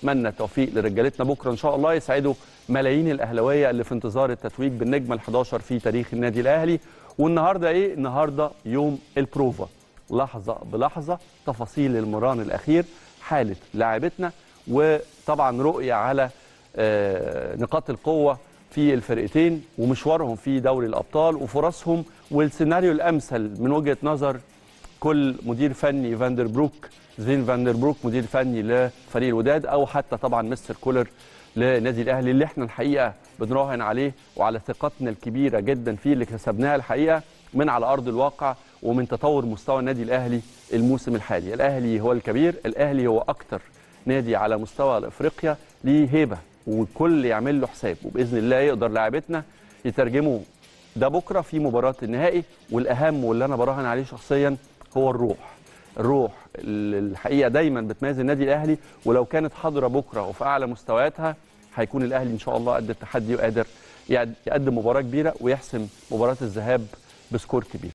اتمنى التوفيق لرجالتنا بكره ان شاء الله يسعدوا ملايين الاهلاويه اللي في انتظار التتويج بالنجمه ال11 في تاريخ النادي الاهلي والنهارده ايه النهارده يوم البروفا لحظه بلحظه تفاصيل المران الاخير حاله لاعبتنا وطبعا رؤيه على آه، نقاط القوه في الفرقتين ومشوارهم في دوري الابطال وفرصهم والسيناريو الامثل من وجهه نظر كل مدير فني فاندر بروك زين فاندر بروك مدير فني لفريق الوداد او حتى طبعا مستر كولر لنادي الاهلي اللي احنا الحقيقه بنراهن عليه وعلى ثقتنا الكبيره جدا فيه اللي كسبناها الحقيقه من على ارض الواقع ومن تطور مستوى النادي الاهلي الموسم الحالي الاهلي هو الكبير الاهلي هو اكتر نادي على مستوى افريقيا ليه هيبه والكل يعمل له حساب وباذن الله يقدر لاعبتنا يترجموا ده بكره في مباراه النهائي والاهم واللي انا براهن عليه شخصيا هو الروح الروح اللي الحقيقه دايما بتميز النادي الاهلي ولو كانت حاضره بكره وفي اعلى مستوياتها هيكون الاهلي ان شاء الله قد التحدي وقادر يقدم مباراه كبيره ويحسم مباراه الذهاب بسكور كبير